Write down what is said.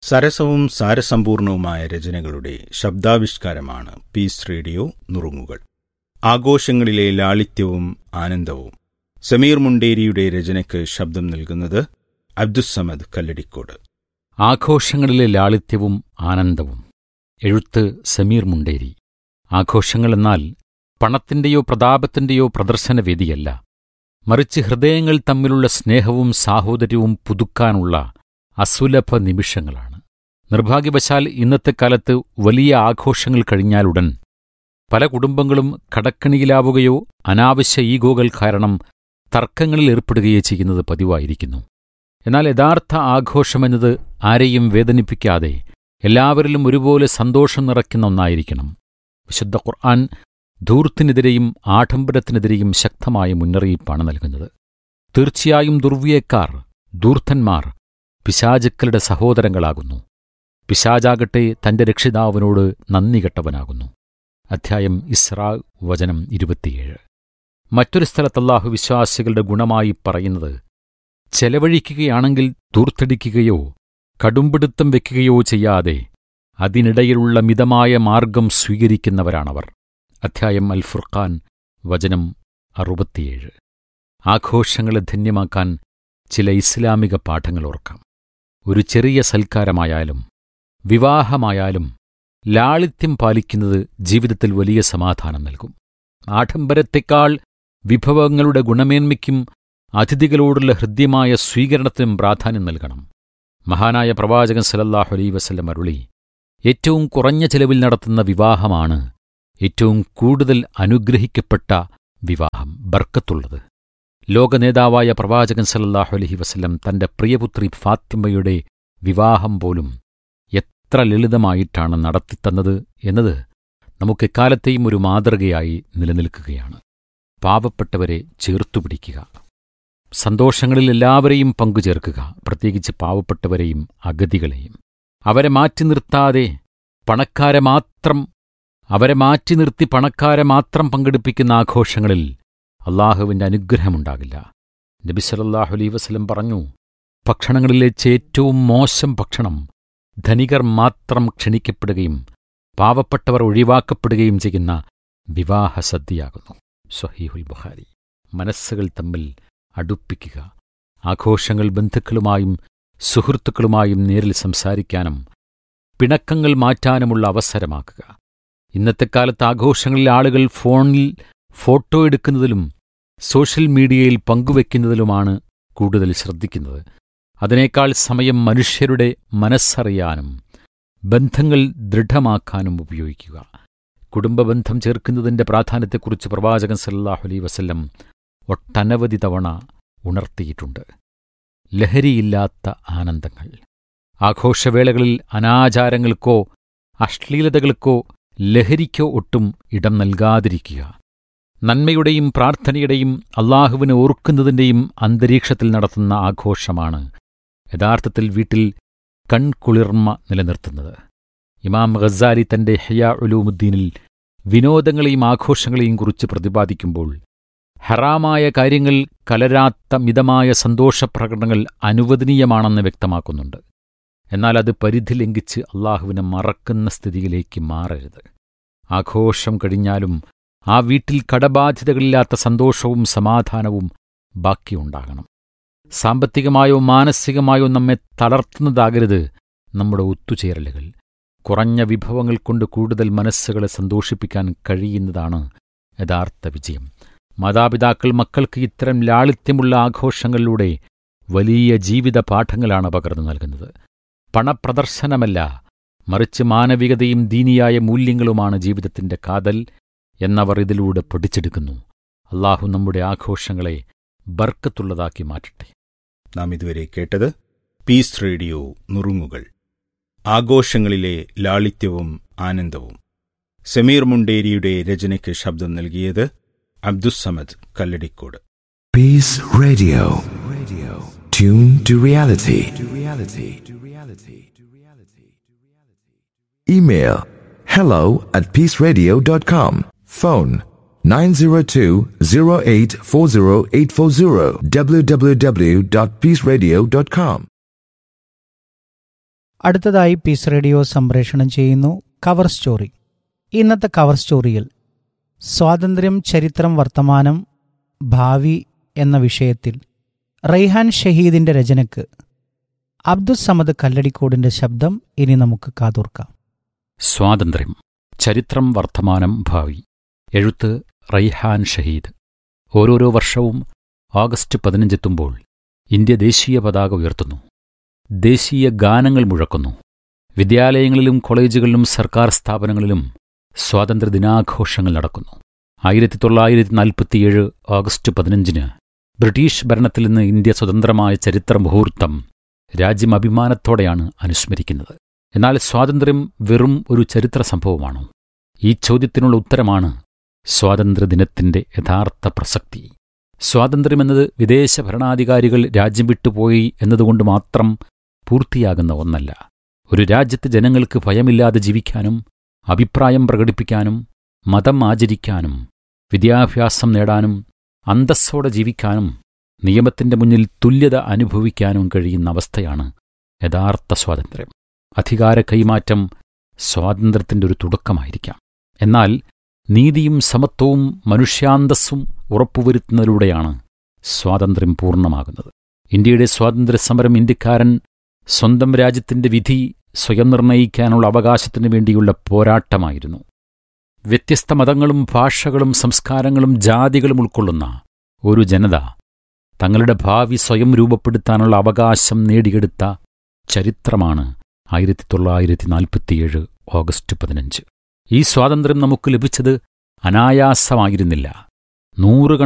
സരസവും സാരസമ്പൂർണവുമായ രചനകളുടെ ശബ്ദാവിഷ്കാരമാണ് piece radio നുറുങ്ങുകൾ ആഘോഷങ്ങളിലെ ലാളിത്യവും ആനന്ദവും സമീർ മുണ്ടേരിയുടെ രചനയ്ക്ക് ശബ്ദം നൽകുന്നത് അബ്ദുസമദ് കല്ലടിക്കോട് ആഘോഷങ്ങളിലെ ലാളിത്യവും ആനന്ദവും എഴുത്ത് സമീർ മുണ്ടേരി ആഘോഷങ്ങളെന്നാൽ പണത്തിന്റെയോ പ്രതാപത്തിന്റെയോ പ്രദർശനവേദിയല്ല മറിച്ച് ഹൃദയങ്ങൾ തമ്മിലുള്ള സ്നേഹവും സാഹോദര്യവും പുതുക്കാനുള്ള അസുലഭ നിമിഷങ്ങളാണ് നിർഭാഗ്യവശാൽ ഇന്നത്തെ കാലത്ത് വലിയ ആഘോഷങ്ങൾ കഴിഞ്ഞാലുടൻ പല കുടുംബങ്ങളും കടക്കണിയിലാവുകയോ അനാവശ്യ ഈഗോകൾ കാരണം തർക്കങ്ങളിൽ ഏർപ്പെടുകയോ ചെയ്യുന്നത് പതിവായിരിക്കുന്നു എന്നാൽ യഥാർത്ഥ ആഘോഷമെന്നത് ആരെയും വേദനിപ്പിക്കാതെ എല്ലാവരിലും ഒരുപോലെ സന്തോഷം നിറയ്ക്കുന്ന ഒന്നായിരിക്കണം വിശുദ്ധ ഖുർആൻ ധൂർത്തിനെതിരെയും ആഡംബരത്തിനെതിരെയും ശക്തമായ മുന്നറിയിപ്പാണ് നൽകുന്നത് തീർച്ചയായും ദുർവ്യയക്കാർ ധൂർത്തന്മാർ പിശാചുക്കളുടെ സഹോദരങ്ങളാകുന്നു പിശാചാകട്ടെ തന്റെ രക്ഷിതാവിനോട് നന്ദി കെട്ടവനാകുന്നു അധ്യായം ഇസ്രാ വചനം ഇരുപത്തിയേഴ് മറ്റൊരു സ്ഥലത്തല്ലാഹു വിശ്വാസികളുടെ ഗുണമായി പറയുന്നത് ചെലവഴിക്കുകയാണെങ്കിൽ ദൂർത്തടിക്കുകയോ കടുംപിടുത്തം വെക്കുകയോ ചെയ്യാതെ അതിനിടയിലുള്ള മിതമായ മാർഗം സ്വീകരിക്കുന്നവരാണവർ അധ്യായം അൽ ഫുർഖാൻ വചനം അറുപത്തിയേഴ് ആഘോഷങ്ങളെ ധന്യമാക്കാൻ ചില ഇസ്ലാമിക പാഠങ്ങൾ ഓർക്കാം ഒരു ചെറിയ സൽക്കാരമായാലും വിവാഹമായാലും ലാളിത്യം പാലിക്കുന്നത് ജീവിതത്തിൽ വലിയ സമാധാനം നൽകും ആഡംബരത്തെക്കാൾ വിഭവങ്ങളുടെ ഗുണമേന്മയ്ക്കും അതിഥികളോടുള്ള ഹൃദ്യമായ സ്വീകരണത്തിനും പ്രാധാന്യം നൽകണം മഹാനായ പ്രവാചകൻ സലല്ലാഹു അലൈ വസല്ലം അരുളി ഏറ്റവും കുറഞ്ഞ ചെലവിൽ നടത്തുന്ന വിവാഹമാണ് ഏറ്റവും കൂടുതൽ അനുഗ്രഹിക്കപ്പെട്ട വിവാഹം ബർക്കത്തുള്ളത് ലോകനേതാവായ പ്രവാചകൻ സലല്ലാഹു അലഹി വസല്ലം തന്റെ പ്രിയപുത്രി ഫാത്തിമയുടെ വിവാഹം പോലും എത്ര ലളിതമായിട്ടാണ് നടത്തിത്തന്നത് എന്നത് നമുക്കെക്കാലത്തെയും ഒരു മാതൃകയായി നിലനിൽക്കുകയാണ് പാവപ്പെട്ടവരെ ചേർത്തുപിടിക്കുക സന്തോഷങ്ങളിൽ എല്ലാവരെയും പങ്കുചേർക്കുക പ്രത്യേകിച്ച് പാവപ്പെട്ടവരെയും അഗതികളെയും അവരെ മാറ്റി നിർത്താതെ പണക്കാരെ മാത്രം അവരെ മാറ്റി നിർത്തി പണക്കാരെ മാത്രം പങ്കെടുപ്പിക്കുന്ന ആഘോഷങ്ങളിൽ അള്ളാഹുവിന്റെ അനുഗ്രഹമുണ്ടാകില്ല നബി സലല്ലാഹു അലൈ വസ്ലം പറഞ്ഞു ഭക്ഷണങ്ങളിലെ ഏറ്റവും മോശം ഭക്ഷണം ധനികർ മാത്രം ക്ഷണിക്കപ്പെടുകയും പാവപ്പെട്ടവർ ഒഴിവാക്കപ്പെടുകയും ചെയ്യുന്ന വിവാഹസദ്യയാകുന്നു സ്വഹീഹുൽ ബുഖാരി മനസ്സുകൾ തമ്മിൽ അടുപ്പിക്കുക ആഘോഷങ്ങൾ ബന്ധുക്കളുമായും സുഹൃത്തുക്കളുമായും നേരിൽ സംസാരിക്കാനും പിണക്കങ്ങൾ മാറ്റാനുമുള്ള അവസരമാക്കുക ഇന്നത്തെ കാലത്ത് ആഘോഷങ്ങളിൽ ആളുകൾ ഫോണിൽ ഫോട്ടോ എടുക്കുന്നതിലും സോഷ്യൽ മീഡിയയിൽ പങ്കുവെക്കുന്നതിലുമാണ് കൂടുതൽ ശ്രദ്ധിക്കുന്നത് അതിനേക്കാൾ സമയം മനുഷ്യരുടെ മനസ്സറിയാനും ബന്ധങ്ങൾ ദൃഢമാക്കാനും ഉപയോഗിക്കുക കുടുംബബന്ധം ചേർക്കുന്നതിന്റെ പ്രാധാന്യത്തെക്കുറിച്ച് പ്രവാചകൻ സല്ലാഹു അലൈ വസല്ലം ഒട്ടനവധി തവണ ഉണർത്തിയിട്ടുണ്ട് ലഹരിയില്ലാത്ത ആനന്ദങ്ങൾ ആഘോഷവേളകളിൽ അനാചാരങ്ങൾക്കോ അശ്ലീലതകൾക്കോ ലഹരിക്കോ ഒട്ടും ഇടം നൽകാതിരിക്കുക നന്മയുടെയും പ്രാർത്ഥനയുടെയും അള്ളാഹുവിനെ ഓർക്കുന്നതിന്റെയും അന്തരീക്ഷത്തിൽ നടത്തുന്ന ആഘോഷമാണ് യഥാർത്ഥത്തിൽ വീട്ടിൽ കൺകുളിർമ നിലനിർത്തുന്നത് ഇമാം ഖസാരി തന്റെ ഹയാ ഉലൂമുദ്ദീനിൽ വിനോദങ്ങളെയും ആഘോഷങ്ങളെയും കുറിച്ച് പ്രതിപാദിക്കുമ്പോൾ ഹറാമായ കാര്യങ്ങൾ കലരാത്ത മിതമായ സന്തോഷപ്രകടനങ്ങൾ അനുവദനീയമാണെന്ന് വ്യക്തമാക്കുന്നുണ്ട് എന്നാൽ അത് പരിധി ലംഘിച്ച് അള്ളാഹുവിനെ മറക്കുന്ന സ്ഥിതിയിലേക്ക് മാറരുത് ആഘോഷം കഴിഞ്ഞാലും ആ വീട്ടിൽ കടബാധ്യതകളില്ലാത്ത സന്തോഷവും സമാധാനവും ബാക്കിയുണ്ടാകണം സാമ്പത്തികമായോ മാനസികമായോ നമ്മെ തളർത്തുന്നതാകരുത് നമ്മുടെ ഒത്തുചേരലുകൾ കുറഞ്ഞ വിഭവങ്ങൾ കൊണ്ട് കൂടുതൽ മനസ്സുകളെ സന്തോഷിപ്പിക്കാൻ കഴിയുന്നതാണ് യഥാർത്ഥ വിജയം മാതാപിതാക്കൾ മക്കൾക്ക് ഇത്തരം ലാളിത്യമുള്ള ആഘോഷങ്ങളിലൂടെ വലിയ ജീവിത പാഠങ്ങളാണ് പകർന്നു നൽകുന്നത് പണപ്രദർശനമല്ല മറിച്ച് മാനവികതയും ദീനിയായ മൂല്യങ്ങളുമാണ് ജീവിതത്തിന്റെ കാതൽ എന്നവർ ഇതിലൂടെ പഠിച്ചെടുക്കുന്നു അള്ളാഹു നമ്മുടെ ആഘോഷങ്ങളെ ബർക്കത്തുള്ളതാക്കി മാറ്റട്ടെ നാം ഇതുവരെ കേട്ടത് പീസ് റേഡിയോ നുറുങ്ങുകൾ ആഘോഷങ്ങളിലെ ലാളിത്യവും ആനന്ദവും സമീർ മുണ്ടേരിയുടെ രചനയ്ക്ക് ശബ്ദം നൽകിയത് Abdussamad Kalladikode Peace Radio. Radio. Tune to reality. To reality. To reality. To reality. Email hello at peaceradio.com. Phone 902-0840840 www.peaceradio.com. അടുത്തതായി പീസ് റേഡിയോ സംപ്രേഷണം ചെയ്യുന്നു കവർ സ്റ്റോറി ഇന്നത്തെ കവർ സ്റ്റോറിയിൽ സ്വാതന്ത്ര്യം ചരിത്രം വർത്തമാനം ഭാവി എന്ന വിഷയത്തിൽ റൈഹാൻ ഷഹീദിന്റെ രചനയ്ക്ക് അബ്ദുസമദ് കല്ലടിക്കോടിന്റെ ശബ്ദം ഇനി നമുക്ക് കാതോർക്കാം സ്വാതന്ത്ര്യം ചരിത്രം വർത്തമാനം ഭാവി എഴുത്ത് റൈഹാൻ ഷഹീദ് ഓരോരോ വർഷവും ഓഗസ്റ്റ് പതിനഞ്ചെത്തുമ്പോൾ ഇന്ത്യ ദേശീയ പതാക ഉയർത്തുന്നു ദേശീയ ഗാനങ്ങൾ മുഴക്കുന്നു വിദ്യാലയങ്ങളിലും കോളേജുകളിലും സർക്കാർ സ്ഥാപനങ്ങളിലും സ്വാതന്ത്ര്യദിനാഘോഷങ്ങൾ നടക്കുന്നു ആയിരത്തി തൊള്ളായിരത്തി നാൽപ്പത്തിയേഴ് ഓഗസ്റ്റ് പതിനഞ്ചിന് ബ്രിട്ടീഷ് ഭരണത്തിൽ നിന്ന് ഇന്ത്യ സ്വതന്ത്രമായ ചരിത്ര മുഹൂർത്തം രാജ്യം അഭിമാനത്തോടെയാണ് അനുസ്മരിക്കുന്നത് എന്നാൽ സ്വാതന്ത്ര്യം വെറും ഒരു ചരിത്ര സംഭവമാണോ ഈ ചോദ്യത്തിനുള്ള ഉത്തരമാണ് സ്വാതന്ത്ര്യദിനത്തിന്റെ യഥാർത്ഥ പ്രസക്തി സ്വാതന്ത്ര്യമെന്നത് വിദേശ ഭരണാധികാരികൾ രാജ്യം വിട്ടുപോയി എന്നതുകൊണ്ട് മാത്രം പൂർത്തിയാകുന്ന ഒന്നല്ല ഒരു രാജ്യത്തെ ജനങ്ങൾക്ക് ഭയമില്ലാതെ ജീവിക്കാനും അഭിപ്രായം പ്രകടിപ്പിക്കാനും മതം ആചരിക്കാനും വിദ്യാഭ്യാസം നേടാനും അന്തസ്സോടെ ജീവിക്കാനും നിയമത്തിന്റെ മുന്നിൽ തുല്യത അനുഭവിക്കാനും കഴിയുന്ന അവസ്ഥയാണ് യഥാർത്ഥ സ്വാതന്ത്ര്യം അധികാര കൈമാറ്റം സ്വാതന്ത്ര്യത്തിന്റെ ഒരു തുടക്കമായിരിക്കാം എന്നാൽ നീതിയും സമത്വവും മനുഷ്യാന്തസ്സും ഉറപ്പുവരുത്തുന്നതിലൂടെയാണ് സ്വാതന്ത്ര്യം പൂർണ്ണമാകുന്നത് ഇന്ത്യയുടെ സ്വാതന്ത്ര്യ സമരം ഇന്ത്യക്കാരൻ സ്വന്തം രാജ്യത്തിന്റെ വിധി സ്വയം നിർണയിക്കാനുള്ള അവകാശത്തിനു വേണ്ടിയുള്ള പോരാട്ടമായിരുന്നു വ്യത്യസ്ത മതങ്ങളും ഭാഷകളും സംസ്കാരങ്ങളും ജാതികളും ഉൾക്കൊള്ളുന്ന ഒരു ജനത തങ്ങളുടെ ഭാവി സ്വയം രൂപപ്പെടുത്താനുള്ള അവകാശം നേടിയെടുത്ത ചരിത്രമാണ് ആയിരത്തി തൊള്ളായിരത്തി നാൽപ്പത്തിയേഴ് ഓഗസ്റ്റ് പതിനഞ്ച് ഈ സ്വാതന്ത്ര്യം നമുക്ക് ലഭിച്ചത് അനായാസമായിരുന്നില്ല നൂറുകണക്കിന്